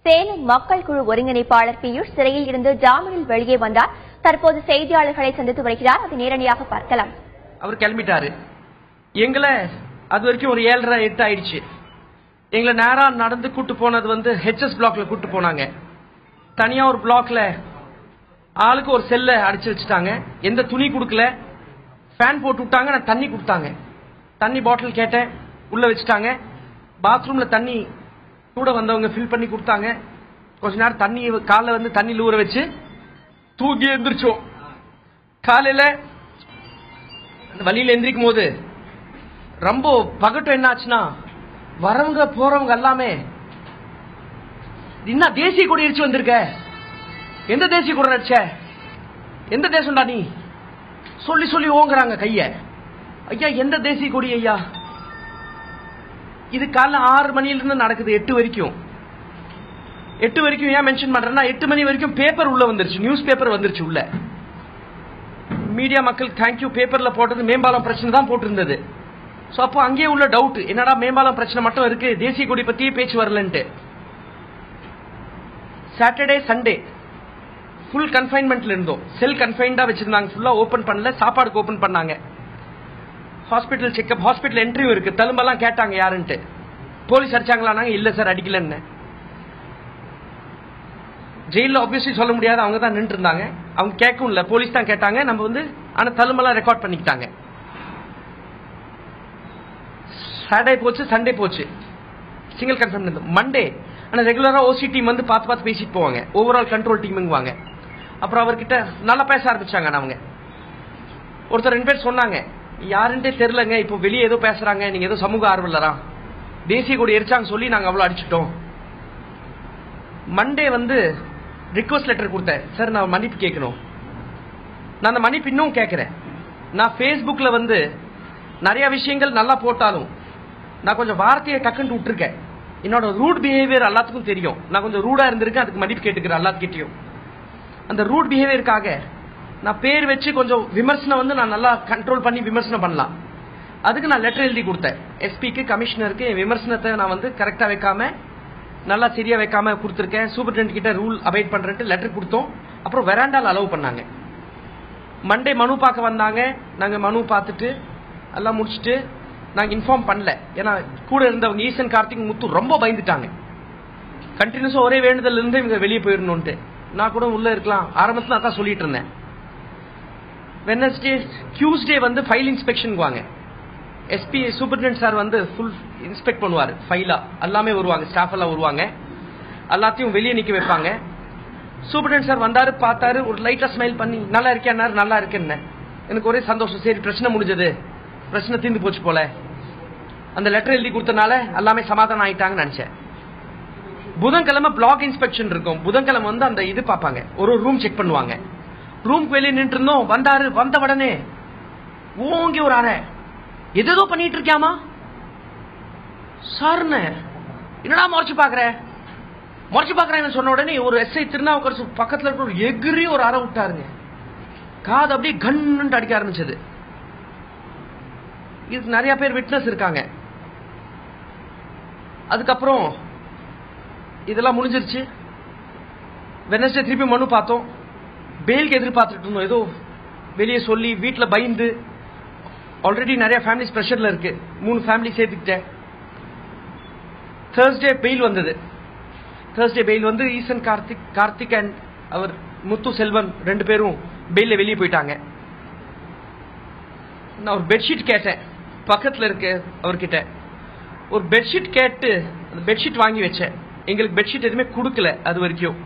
சேலம் மக்கள் குழு ஒருங்கிணைப்பாளர் பியூஷ் சிறையில் இருந்து ஜாமீனில் வெளியே வந்தார் தற்போது செய்தியாளர்களை சந்தித்து வருகிறார் அதை நேரடியாக பார்க்கலாம் அவர் கிளம்பிட்டாரு எங்களை அது வரைக்கும் ஒரு ஏழரை எட்டு ஆயிடுச்சு எங்களை நேரா நடந்து கூட்டு போனது வந்து ஹெச்எஸ் பிளாக்ல கூட்டு போனாங்க தனியா ஒரு பிளாக்ல ஆளுக்கு ஒரு செல்ல அடிச்சு வச்சுட்டாங்க எந்த துணி கொடுக்கல ஃபேன் போட்டு விட்டாங்க நான் தண்ணி கொடுத்தாங்க தண்ணி பாட்டில் கேட்டேன் உள்ள வச்சுட்டாங்க பாத்ரூம்ல தண்ணி கூட வந்தவங்க ஃபில் பண்ணி கொடுத்தாங்க கொஞ்ச நேரம் தண்ணி காலைல வந்து தண்ணியில் ஊற வச்சு தூக்கி எந்திரிச்சோம் காலையில அந்த வழியில எந்திரிக்கும் போது ரொம்ப பகட்டம் என்ன ஆச்சுன்னா வரவங்க போறவங்க எல்லாமே என்ன தேசிய கொடி அடிச்சு வந்திருக்க எந்த தேசிய கொடி அடிச்ச எந்த தேசம்டா நீ சொல்லி சொல்லி ஓங்குறாங்க கைய ஐயா எந்த தேசிய கொடி ஐயா இது காலைல ஆறு மணில இருந்து நடக்குது எட்டு வரைக்கும் எட்டு வரைக்கும் ஏன் மென்ஷன் பண்றேன்னா எட்டு மணி வரைக்கும் பேப்பர் உள்ள வந்துருச்சு நியூஸ் பேப்பர் வந்துருச்சு உள்ள மீடியா மக்கள் தேங்க்யூ பேப்பர்ல போட்டது மேம்பாலம் பிரச்சனை தான் போட்டிருந்தது சோ அப்போ அங்கேயே உள்ள டவுட் என்னடா மேம்பாலம் பிரச்சனை மட்டும் இருக்கு தேசிய கொடி பத்தியே பேச்சு வரலன்ட்டு சாட்டர்டே சண்டே ஃபுல் கன்ஃபைன்மெண்ட்ல இருந்தோம் செல் கன்ஃபைன்டா வச்சிருந்தாங்க ஃபுல்லா ஓபன் பண்ணல சாப்பாடுக்கு ஓபன் பண்ணாங்க ஹாஸ்பிட்டல் செக்அப் ஹாஸ்பிட்டல் என்ட்ரியும் இருக்கு தழும்பெல்லாம் கேட்டாங்க யாருன்ட்டு போலீஸ் அடிச்சாங்களானாங்க இல்ல சார் அடிக்கலன்னு ஜெயில ஆப்வியஸ்லி சொல்ல முடியாது அவங்க தான் நின்று இருந்தாங்க அவங்க கேட்கவும் இல்ல போலீஸ் தான் கேட்டாங்க நம்ம வந்து ஆனா தழும்பெல்லாம் ரெக்கார்ட் பண்ணிக்கிட்டாங்க சாட்டர்டே போச்சு சண்டே போச்சு சிங்கிள் கன்ஃபர்ம் இருந்தது மண்டே ஆனா ரெகுலரா ஓசி டீம் வந்து பார்த்து பார்த்து பேசிட்டு போவாங்க ஓவரால் கண்ட்ரோல் டீமுங்குவாங்க அப்புறம் அவர்கிட்ட நல்லா பேச ஆரம்பிச்சாங்க அவங்க ஒருத்தர் ரெண்டு பேர் சொன்னாங்க யாருன்ட்டே தெரிலங்க இப்போ வெளியே ஏதோ பேசுறாங்க நீங்க ஏதோ சமூக ஆர்வலரா தேசிய கொடி எரிச்சாங்க சொல்லி நாங்க அவ்வளவு அடிச்சிட்டோம் மண்டே வந்து ரிக்வஸ்ட் லெட்டர் கொடுத்தேன் சார் நான் மன்னிப்பு கேட்கணும் நான் அந்த மன்னிப்பு இன்னும் கேட்கிறேன் நான் ஃபேஸ்புக்ல வந்து நிறைய விஷயங்கள் நல்லா போட்டாலும் நான் கொஞ்சம் வார்த்தையை டக்குன்னு விட்டுருக்கேன் என்னோட ரூட் பிஹேவியர் எல்லாத்துக்கும் தெரியும் நான் கொஞ்சம் ரூடா இருந்திருக்கேன் அதுக்கு மன்னிப்பு கேட்டுக்கிறேன் எல்லாத்துக்கிட்டையும் அந்த ரூட் பிஹேவியருக்காக நான் பேர் வச்சு கொஞ்சம் விமர்சனம் வந்து நான் நல்லா கண்ட்ரோல் பண்ணி விமர்சனம் பண்ணலாம் அதுக்கு நான் லெட்டர் எழுதி கொடுத்தேன் எஸ்பிக்கு கமிஷனருக்கு என் விமர்சனத்தை நான் வந்து கரெக்டா வைக்காம நல்லா சரியா வைக்காம கொடுத்துருக்கேன் சூப்பர்டென்ட் கிட்ட ரூல் அவைட் பண்றேன்ட்டு லெட்டர் கொடுத்தோம் அப்புறம் வெராண்டால் அலோவ் பண்ணாங்க மண்டே மனு பார்க்க வந்தாங்க நாங்க மனு பார்த்துட்டு எல்லாம் முடிச்சுட்டு நாங்க இன்ஃபார்ம் பண்ணல ஏன்னா கூட இருந்தவங்க ஈசன் கார்த்திக் முத்து ரொம்ப பயந்துட்டாங்க கண்டினியூஸா ஒரே வேண்டுதல் இருந்து இவங்க வெளியே போயிடணும்ட்டு நான் கூட உள்ள இருக்கலாம் ஆரம்பத்துல நான் தான் சொல்லிட்டு இருந்தேன் வெனஸ்டே டியூஸ்டே வந்து ஃபைல் இன்ஸ்பெக்ஷன் வாங்க எஸ்பி சூப்பர்டென்ட் சார் வந்து ஃபுல் இன்ஸ்பெக்ட் பண்ணுவார் ஃபைலா எல்லாமே வருவாங்க ஸ்டாஃப் எல்லாம் வருவாங்க எல்லாத்தையும் வெளியே நிக்க வைப்பாங்க சூப்பர்டென்ட் சார் வந்தாரு பார்த்தாரு ஒரு லைட்டா ஸ்மைல் பண்ணி நல்லா இருக்கேன்னாரு நல்லா இருக்கேன்னு எனக்கு ஒரே சந்தோஷம் சரி பிரச்சனை முடிஞ்சது பிரச்சனை தீர்ந்து போச்சு போல அந்த லெட்டர் எழுதி கொடுத்தனால எல்லாமே சமாதானம் ஆயிட்டாங்கன்னு நினைச்சேன் புதன்கிழமை பிளாக் இன்ஸ்பெக்ஷன் இருக்கும் புதன்கிழமை வந்து அந்த இது பார்ப்பாங்க ஒரு ரூம் செக் பண்ணுவாங்க ரூம்க்கு வெளியே நின்று இருந்தோம் வந்தாரு வந்த உடனே ஓங்கி ஒரு அறை எதேதோ பண்ணிட்டு இருக்கியாமா சார்னு என்னடா முறைச்சு பாக்குற முறைச்சு பாக்குறேன்னு சொன்ன உடனே ஒரு எஸ்ஐ திருநாவுக்கரசு பக்கத்துல இருக்க ஒரு எகிரி ஒரு அறை விட்டாருங்க காது அப்படியே கண்ணுன்ட்டு அடிக்க ஆரம்பிச்சது இதுக்கு நிறைய பேர் விட்னஸ் இருக்காங்க அதுக்கப்புறம் இதெல்லாம் முடிஞ்சிருச்சு வெனஸ்டே திருப்பி மனு பார்த்தோம் பெயிலுக்கு எதிர்பார்த்துட்டு இருந்தோம் ஏதோ வெளியே சொல்லி வீட்டில் பயந்து ஆல்ரெடி நிறைய ஃபேமிலிஸ் ப்ரெஷர்ல இருக்கு மூணு ஃபேமிலி சேர்த்துக்கிட்டேன் தேர்ஸ்டே பெயில் வந்தது தேர்ஸ்டே பெயில் வந்து ஈசன் கார்த்திக் கார்த்திக் அண்ட் அவர் முத்து செல்வன் ரெண்டு பேரும் பெயில வெளியே போயிட்டாங்க நான் ஒரு பெட்ஷீட் கேட்டேன் பக்கத்துல இருக்கு அவர்கிட்ட ஒரு பெட்ஷீட் கேட்டு அந்த பெட்ஷீட் வாங்கி வச்சேன் எங்களுக்கு பெட்ஷீட் எதுவுமே கொடுக்கல அது வரைக்கும்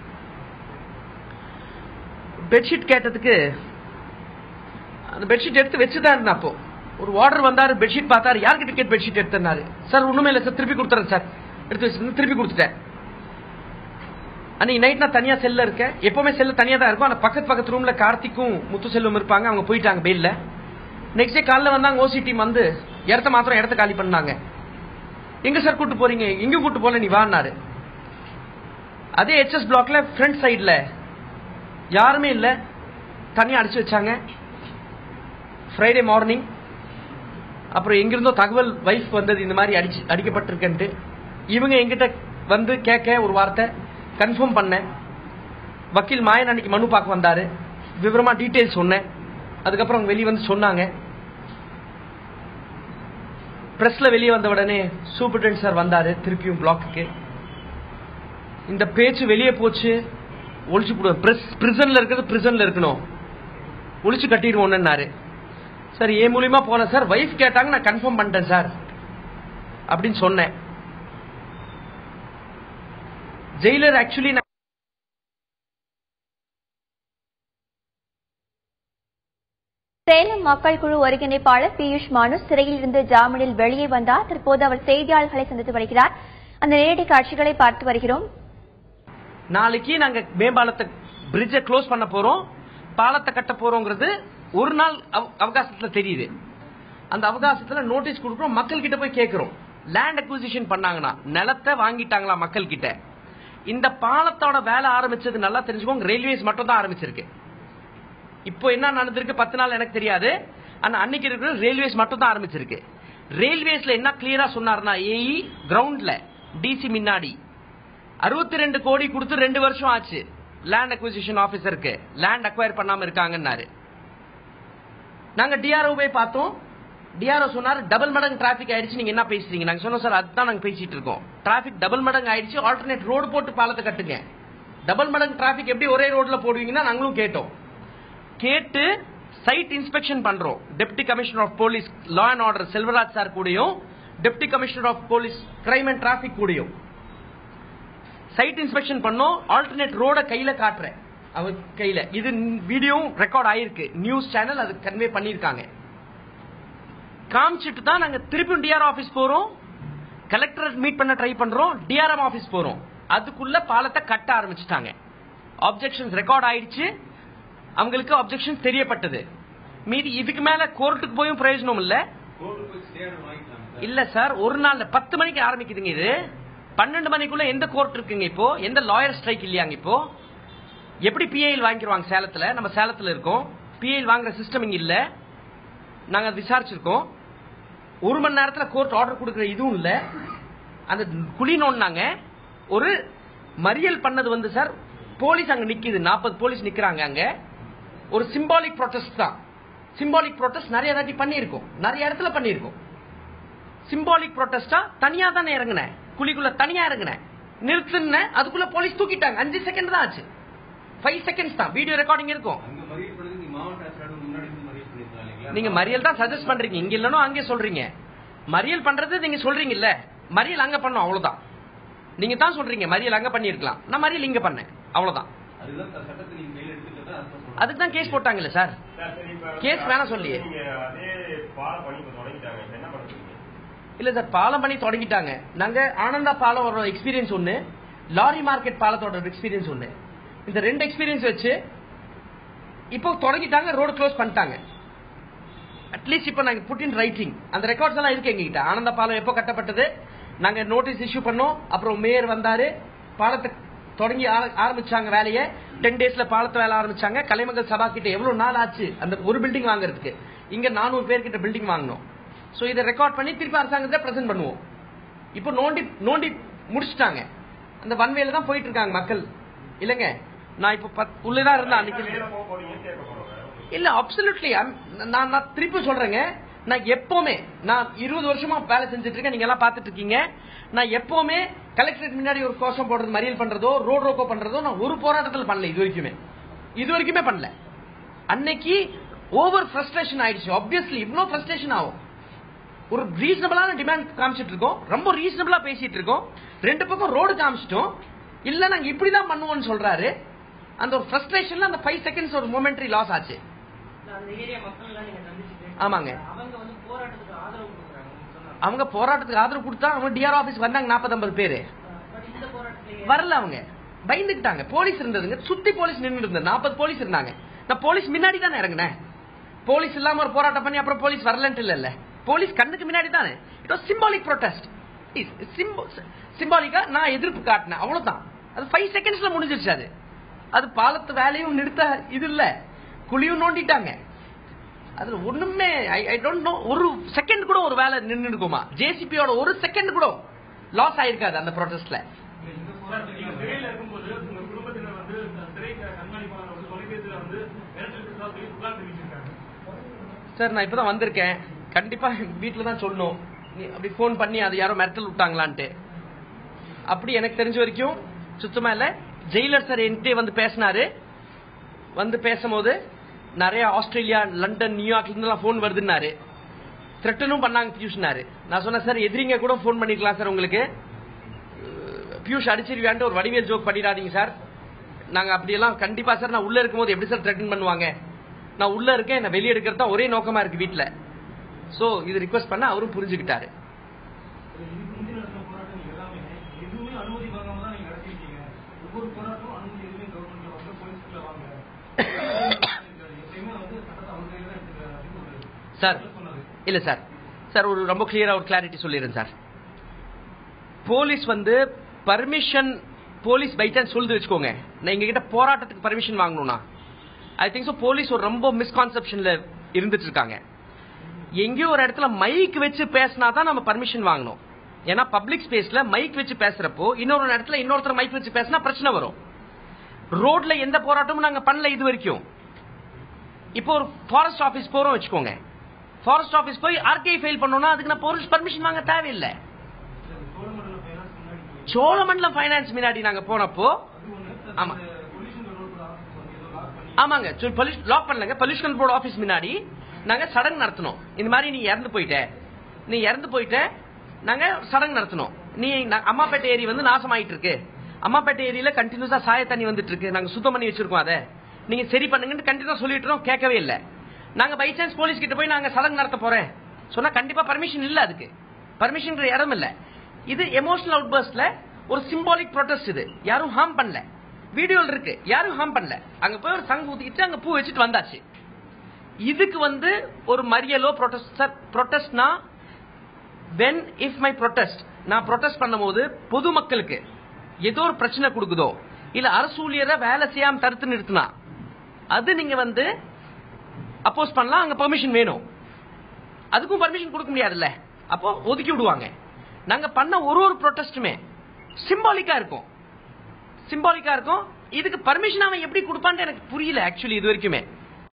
பெட்ஷீட் கேட்டதுக்கு அந்த பெட்ஷீட் எடுத்து வச்சுதான் இருந்தேன் அப்போ ஒரு வார்டர் வந்தாரு பெட்ஷீட் பார்த்தாரு யார்கிட்ட கேட் பெட்ஷீட் எடுத்தனாரு சார் ஒண்ணுமே இல்லை சார் திருப்பி கொடுத்துறேன் சார் எடுத்து வச்சிருந்து திருப்பி கொடுத்துட்டேன் அன்னைக்கு நைட் நான் தனியா செல்ல இருக்கேன் எப்பவுமே செல்ல தனியா தான் இருக்கும் ஆனா பக்கத்து பக்கத்து ரூம்ல கார்த்திக்கும் முத்து செல்வம் இருப்பாங்க அவங்க போயிட்டாங்க பெயில்ல நெக்ஸ்ட் டே காலைல வந்தாங்க ஓசி டீம் வந்து இடத்த மாத்திரம் இடத்த காலி பண்ணாங்க எங்க சார் கூட்டு போறீங்க எங்கேயும் கூட்டு போல நீ வான்னாரு அதே ஹெச்எஸ் பிளாக்ல ஃப்ரண்ட் சைடுல யாருமே இல்ல தனியா அடிச்சு வச்சாங்க ஃப்ரைடே மார்னிங் அப்புறம் எங்கிருந்தோ தகவல் வைஃப் வந்தது இந்த மாதிரி அடிச்சு அடிக்கப்பட்டிருக்கன்ட்டு இவங்க எங்கிட்ட வந்து கேட்க ஒரு வார்த்தை கன்ஃபார்ம் பண்ணேன் வக்கீல் மாயன் அன்னைக்கு மனு பார்க்க வந்தாரு விவரமா டீட்டெயில் சொன்னேன் அதுக்கப்புறம் அவங்க வெளியே வந்து சொன்னாங்க பிரஸ்ல வெளியே வந்த உடனே சூப்பர்டென்ட் சார் வந்தாரு திருப்பியும் பிளாக்குக்கு இந்த பேச்சு வெளியே போச்சு ஒழிச்சு போடுவோம் பிரஸ் பிரிசன்ல இருக்கிறது பிரிசன்ல இருக்கணும் ஒழிச்சு கட்டிடுவோம்னாரு சார் என் மூலியமா போனேன் சார் வைஃப் கேட்டாங்க நான் கன்ஃபார்ம் பண்ணிட்டேன் சார் அப்படின்னு சொன்னேன் ஜெயிலர் ஆக்சுவலி சேலம் மக்கள் குழு ஒருங்கிணைப்பாளர் பியூஷ் மானு சிறையில் இருந்து ஜாமீனில் வெளியே வந்தார் தற்போது அவர் செய்தியாளர்களை சந்தித்து வருகிறார் அந்த நேரடி காட்சிகளை பார்த்து வருகிறோம் நாளைக்கு நாங்க மேம்பாலத்தை பிரிட்ஜை க்ளோஸ் பண்ண போறோம் பாலத்தை கட்ட போறோங்கிறது ஒரு நாள் அவ- அவகாசத்துல தெரியுது அந்த அவகாசத்துல நோட்டீஸ் கொடுக்குறோம் மக்கள் கிட்ட போய் கேட்கிறோம் லேண்ட் அக்விசிஷன் பண்ணாங்கன்னா நிலத்தை வாங்கிட்டாங்களா மக்கள் கிட்ட இந்த பாலத்தோட வேலை ஆரம்பிச்சது நல்லா தெரிஞ்சுக்கோங்க ரயில்வேஸ் மட்டும் தான் ஆரம்பிச்சிருக்கு இப்போ என்ன நடந்திருக்கு பத்து நாள் எனக்கு தெரியாது ஆனா அன்னைக்கு இருக்கிற ரயில்வேஸ் மட்டும் தான் ஆரம்பிச்சிருக்கு ரயில்வேஸ்ல என்ன கிளியரா சொன்னார்னா ஏஇ கிரவுண்ட்ல டிசி முன்னாடி அறுபத்தி ரெண்டு கோடி கொடுத்து ரெண்டு வருஷம் ஆச்சு லேண்ட் அக்விசிஷன் ஆபீசருக்கு லேண்ட் அக்வயர் பண்ணாம இருக்காங்கன்னாரு நாங்க டிஆர்ஓ போய் பார்த்தோம் டிஆர்ஓ சொன்னாரு டபுள் மடங்கு டிராபிக் ஆயிடுச்சு நீங்க என்ன பேசுறீங்க நாங்க சொன்னோம் சார் அதுதான் நாங்க பேசிட்டு இருக்கோம் டிராபிக் டபுள் மடங்கு ஆயிடுச்சு ஆல்டர்னேட் ரோடு போட்டு பாலத்தை கட்டுங்க டபுள் மடங்கு டிராபிக் எப்படி ஒரே ரோட்ல போடுவீங்கன்னா நாங்களும் கேட்டோம் கேட்டு சைட் இன்ஸ்பெக்ஷன் பண்றோம் deputy commissioner of police law and order Selvaraj sir கூடயும் deputy commissioner of police crime and traffic கூடயும் சைட் இன்ஸ்பெக்ஷன் பண்ணோம் ஆல்டர்னேட் ரோட கையில காட்டுறேன் அவர் கையில இது வீடியோ ரெக்கார்ட் ஆயிருக்கு நியூஸ் சேனல் அது கன்வே பண்ணிருக்காங்க காமிச்சிட்டு தான் நாங்க திருப்பியும் டிஆர் ஆபீஸ் போறோம் கலெக்டர் மீட் பண்ண ட்ரை பண்றோம் டிஆர்எம் ஆபீஸ் போறோம் அதுக்குள்ள பாலத்தை கட்ட ஆரம்பிச்சிட்டாங்க ஆப்ஜெக்ஷன்ஸ் ரெக்கார்ட் ஆயிடுச்சு அவங்களுக்கு ஆப்ஜெக்ஷன் தெரியப்பட்டது மீதி இதுக்கு மேல கோர்ட்டுக்கு போயும் பிரயோஜனம் இல்ல இல்ல சார் ஒரு நாள் பத்து மணிக்கு ஆரம்பிக்குதுங்க இது பன்னெண்டு மணிக்குள்ள எந்த கோர்ட் இருக்குங்க இப்போ எந்த லாயர் ஸ்ட்ரைக் இல்லையாங்க இப்போ எப்படி பிஐஎல் வாங்கிடுவாங்க சேலத்துல நம்ம சேலத்துல இருக்கோம் பிஐஎல் வாங்குற சிஸ்டம் இங்க இல்ல நாங்க அதை விசாரிச்சிருக்கோம் ஒரு மணி நேரத்துல கோர்ட் ஆர்டர் கொடுக்குற இதுவும் இல்ல அந்த குழி நோண்டாங்க ஒரு மறியல் பண்ணது வந்து சார் போலீஸ் அங்க நிக்குது நாற்பது போலீஸ் நிக்கிறாங்க அங்க ஒரு சிம்பாலிக் ப்ரொட்டஸ்ட் தான் சிம்பாலிக் ப்ரொட்டஸ்ட் நிறைய தாட்டி பண்ணியிருக்கோம் நிறைய இடத்துல பண்ணியிருக்கோம் சிம்பாலிக் ப்ரொட்டஸ்டா தனியா தானே இறங்குனேன் குழிக்குள்ள தனியா இறங்குனேன் நிறுத்துன அதுக்குள்ள போலீஸ் தூக்கிட்டாங்க அஞ்சு செகண்ட் தான் ஆச்சு ஃபைவ் செகண்ட்ஸ் தான் வீடியோ ரெக்கார்டிங் இருக்கும் அங்க மறியல் பண்ணது நீ மாவட்ட ஆட்சியாளர் முன்னாடி இருந்து மறியல் பண்ணிருக்கலாம் இல்லைங்களா நீங்க மறியல் தான் சஜஸ்ட் பண்றீங்க இங்க இல்லனோ அங்கே சொல்றீங்க மறியல் பண்றது நீங்க சொல்றீங்கல்ல மறியல் அங்க பண்ணோம் அவ்வளவுதான் நீங்க தான் சொல்றீங்க மறியல் அங்க பண்ணிருக்கலாம் நான் மறியல் இங்க பண்ணேன் அவ்வளவுதான் அதுதான் த- சட்டத்தை நீங்க கையில எடுத்துக்கிறதா அர்த்தம் சொல்றேன் அதுக்கு தான் கேஸ் போட்டாங்கல்ல சார் கேஸ் வேணாம் சொல்லியே. நீங்க அதே பாலம் பண்ணி இப்ப தொடங்கிட்டாங்க இப்ப என்ன பண்ணுறீங்க இல்ல சார் பாலம் பண்ணி தொடங்கிட்டாங்க நாங்க ஆனந்தா பாலம் எக்ஸ்பீரியன்ஸ் ஒண்ணு லாரி மார்க்கெட் பாலத்தோட எக்ஸ்பீரியன்ஸ் ஒண்ணு இந்த ரெண்டு எக்ஸ்பீரியன்ஸ் வச்சு இப்போ தொடங்கிட்டாங்க ரோடு க்ளோஸ் பண்ணிட்டாங்க அட்லீஸ்ட் இப்போ நாங்க புட் இன் ரைட்டிங் அந்த ரெக்கார்ட்ஸ் எல்லாம் இருக்கு எங்ககிட்ட ஆனந்த பாலம் எப்போ கட்டப்பட்டது நாங்க நோட்டீஸ் இஷ்யூ பண்ணோம் அப்புறம் மேயர் வந்தாரு பாலத்தை தொடங்கி ஆர- ஆரம்பிச்சாங்க வேலையை டென் டேஸ்ல பாலத்தை வேலை ஆரம்பிச்சாங்க கலைமகள் சபா கிட்ட எவ்வளவு நாள் ஆச்சு அந்த ஒரு பில்டிங் வாங்குறதுக்கு இங்க நானூறு பேர் கிட்ட பில்டிங் வாங்கினோம் சோ இதை ரெக்கார்ட் பண்ணி திருப்பி அரசாங்கத்தை பிரசன்ட் பண்ணுவோம் இப்போ நோண்டி நோண்டி முடிச்சிட்டாங்க அந்த வன்வேல தான் போயிட்டு இருக்காங்க மக்கள் இல்லங்க நான் இப்போ பத்- உள்ளதான் இருந்தேன் அன்னைக்கு மேல போக போறீங்க கேட்க போறோம் இல்ல அப்சல்யூட்லி நான் நான் திருப்பி சொல்றேங்க நான் எப்பவுமே நான் இருபது வருஷமா வேலை செஞ்சுட்டு இருக்கேன் நீங்க எல்லாம் பாத்துட்டு இருக்கீங்க நான் எப்பவுமே கலெக்டரேட் முன்னாடி ஒரு கோஷம் போடுறது மறியல் பண்றதோ ரோட் ரோக்கோ பண்றதோ நான் ஒரு போராட்டத்தில் பண்ணல இது வரைக்குமே இது வரைக்குமே பண்ணல அன்னைக்கு ஓவர் ஃப்ரஸ்ட்ரேஷன் ஆயிடுச்சு ஆப்வியஸ்லி இவ்வளவு ஃப்ரஸ்ட்ரேஷன் ஆகும் ஒரு ரீசனபிளான டிமாண்ட் காமிச்சிட்டு இருக்கோம் ரொம்ப ரீசனபிளா பேசிட்டு இருக்கோம் ரெண்டு பக்கம் ரோடு காமிச்சிட்டோம் இல்ல நாங்க இப்படிதான் பண்ணுவோம்னு சொல்றாரு அந்த ஒரு ஃப்ரஸ்ட்ரேஷன்ல அந்த ஃபைவ் செகண்ட்ஸ் ஒரு மொமெண்ட்ரி லாஸ் ஆச்சு அந்த ஏரியா மக்கள் எல்லாம் நீங்க சந்திச்சுட்டு ஆமாங்க. அவங்க வந்து போராட்டத்துக்கு ஆதரவு கொடுக்குறாங்க சொன்னாங்க அவங்க போராட்டத்துக்கு ஆதரவு கொடுத்தா அவங்க டிஆர் ஆபீஸ் வந்தாங்க 40 ஐம்பது பேரு பட் இந்த போராட்டத்துல வரல அவங்க பயந்துக்கிட்டாங்க போலீஸ் இருந்ததுங்க சுத்தி போலீஸ் நின்று இருந்தது நாற்பது போலீஸ் இருந்தாங்க நான் போலீஸ் முன்னாடி தானே இறங்கினேன் போலீஸ் இல்லாம ஒரு போராட்டம் பண்ணி அப்புறம் போலீஸ் வரலன்ட்டு இல்ல போலீஸ் கண்ணுக்கு முன்னாடி தானே இட் வாஸ் சிம்பாலிக் ப்ரொடெஸ்ட் சிம்பாலிக்கா நான் எதிர்ப்பு காட்டினேன் அவ்வளவுதான் அது ஃபைவ் செகண்ட்ஸ்ல முடிஞ்சிருச்சு அது அது பாலத்து வேலையும் நிறுத்த இது இல்ல குழியும் நோண்டிட்டாங்க அதுல ஒண்ணுமே ஐ டோன்ட் நோ ஒரு செகண்ட் கூட ஒரு வேலை நின்று இருக்குமா ஜேசிபியோட ஒரு செகண்ட் கூட லாஸ் ஆயிருக்காது அந்த ப்ரொடெஸ்ட்ல சொல்லி புகார் தெரிவிச்சிருக்காங்க சார் நான் இப்பதான் வந்திருக்கேன் கண்டிப்பா வீட்டில் தான் சொல்லணும் நீ அப்படி ஃபோன் பண்ணி அது யாரோ மிரட்டல் விட்டாங்களான்ட்டு அப்படி எனக்கு தெரிஞ்ச வரைக்கும் சுத்தமா இல்ல ஜெயிலர் சார் என்கிட்ட வந்து பேசினாரு வந்து பேசும்போது நிறைய ஆஸ்திரேலியா லண்டன் நியூயார்க்ல இருந்தெல்லாம் ஃபோன் வருதுன்னாரு த்ரெட்டனும் பண்ணாங்க பியூஷ்னாரு நான் சொன்னேன் சார் எதிரிங்க கூட ஃபோன் பண்ணிக்கலாம் சார் உங்களுக்கு அஹ், பியூஷ் அடிச்சிருவியான்ட்டு ஒரு வடிவேல் ஜோக் பண்ணிடாதீங்க சார் நாங்க அப்படியெல்லாம் கண்டிப்பா சார் நான் உள்ள இருக்கும்போது எப்படி சார் த்ரெட்டன் பண்ணுவாங்க நான் உள்ள இருக்கேன் என்ன வெளியே எடுக்கிறது தான் ஒரே நோக்கமா இருக்கு வீட்ல சோ இது ரிக்வெஸ்ட் பண்ண அவரும் புரிஞ்சுக்கிட்டாரு இதுக்கு முந்தி நடந்த போராட்டம் எல்லாமே எதுவுமே அனுமதி வாங்காம தான் நீங்க நடத்திருக்கீங்க ஒவ்வொரு போராட்டமும் அனுமதி எதுவுமே கவர்மெண்ட்ல வாங்க போலீஸ்ல வாங்க எப்பயுமே வந்து சட்டத்தை அவங்க கையில தான் எடுத்துக்கிறாங்க அப்படின்னு ஒரு சார் சொன்னாரு இல்ல சார் சார் ஒரு ரொம்ப கிளியரா ஒரு கிளாரிட்டி சொல்லிடுறேன் சார் போலீஸ் வந்து பர்மிஷன் போலீஸ் பை சான்ஸ் சொல்லுது வச்சுக்கோங்க நான் எங்க கிட்ட போராட்டத்துக்கு பர்மிஷன் வாங்கணும்னா ஐ திங்க் ஸோ போலீஸ் ஒரு ரொம்ப மிஸ்கான்செப்ஷன்ல இருந்துட்டு இருக்காங்க எங்கேயோ ஒரு இடத்துல மைக் வச்சு பேசினா தான் நம்ம பர்மிஷன் வாங்கணும் ஏன்னா பப்ளிக் ஸ்பேஸ்ல மைக் வச்சு பேசுறப்போ இன்னொரு இடத்துல இன்னொருத்தர் மைக் வச்சு பேசினா பிரச்சனை வரும் ரோட்ல எந்த போராட்டமும் நாங்க பண்ணல இது வரைக்கும் இப்போ ஒரு ஃபாரஸ்ட் ஆபீஸ் போறோம் வச்சுக்கோங்க ஃபாரஸ்ட் ஆபீஸ் போய் ஆர்கே ஃபைல் பண்ணோம்னா அதுக்கு நான் போலீஸ் பர்மிஷன் வாங்க தேவையில்லை சோழமண்டல ஃபைனான்ஸ் முன்னாடி போய் சோழமண்டலம் ஃபைனான்ஸ் முன்னாடி நாங்க போனப்போ அது ஒண்ணு ஆமா பொல்யூஷன் கண்ட்ரோல் ஆஃபீஸ் வந்து ஏதோ லாக் பண்ணி ஆமாங்க லாக் பண்ணலங்க பொல்யூஷன் போர்டு ஆபீஸ் முன்னாடி நாங்க சடங்கு நடத்தணும் இந்த மாதிரி நீ இறந்து போயிட்ட நீ இறந்து போயிட்ட நாங்க சடங்கு நடத்தணும் நீ ந- அம்மாப்பேட்டை ஏரி வந்து நாசமாயிட்டு இருக்கு அம்மாப்பேட்டை ஏரியில கண்டினியூஸா சாய தண்ணி வந்துட்டு இருக்கு நாங்க சுத்தம் பண்ணி வச்சிருக்கோம் அதை நீங்க சரி பண்ணுங்கன்னு கண்டினியூஸா சொல்லிட்டு இருக்கோம் கேட்கவே இல்ல நாங்க பை சான்ஸ் போலீஸ் கிட்ட போய் நாங்க சடங்கு நடத்த போறேன் சொன்னா கண்டிப்பா பர்மிஷன் இல்ல அதுக்கு பர்மிஷன் இடம் இல்ல இது எமோஷனல் அவுட்பர்ஸ்ட்ல ஒரு சிம்பாலிக் ப்ரொடெஸ்ட் இது யாரும் ஹார்ம் பண்ணல வீடியோல இருக்கு யாரும் ஹார்ம் பண்ணல அங்க போய் ஒரு சங்கு ஊத்திக்கிட்டு அங்க பூ வச்சுட்டு வந்தாச்சு இதுக்கு வந்து ஒரு மறியலோ ப்ரொடெஸ்ட் சார் ப்ரொடெஸ்ட்னா வென் இஃப் மை ப்ரொடெஸ்ட் நான் ப்ரொடெஸ்ட் பண்ணும்போது பொதுமக்களுக்கு ஏதோ ஒரு பிரச்சனை கொடுக்குதோ இல்ல அரசு ஊழியரை வேலை செய்யாம தடுத்து நிறுத்தினா அது நீங்க வந்து அப்போஸ் பண்ணலாம் அங்க பெர்மிஷன் வேணும் அதுக்கும் பர்மிஷன் கொடுக்க முடியாதுல்ல அப்போ ஒதுக்கி விடுவாங்க நாங்க பண்ண ஒரு ஒரு ப்ரொடெஸ்ட்டுமே சிம்பாலிக்கா இருக்கும் சிம்பாலிக்கா இருக்கும் இதுக்கு பர்மிஷன் அவன் எப்படி கொடுப்பான்னு எனக்கு புரியல ஆக்சுவலி இது வரைக்குமே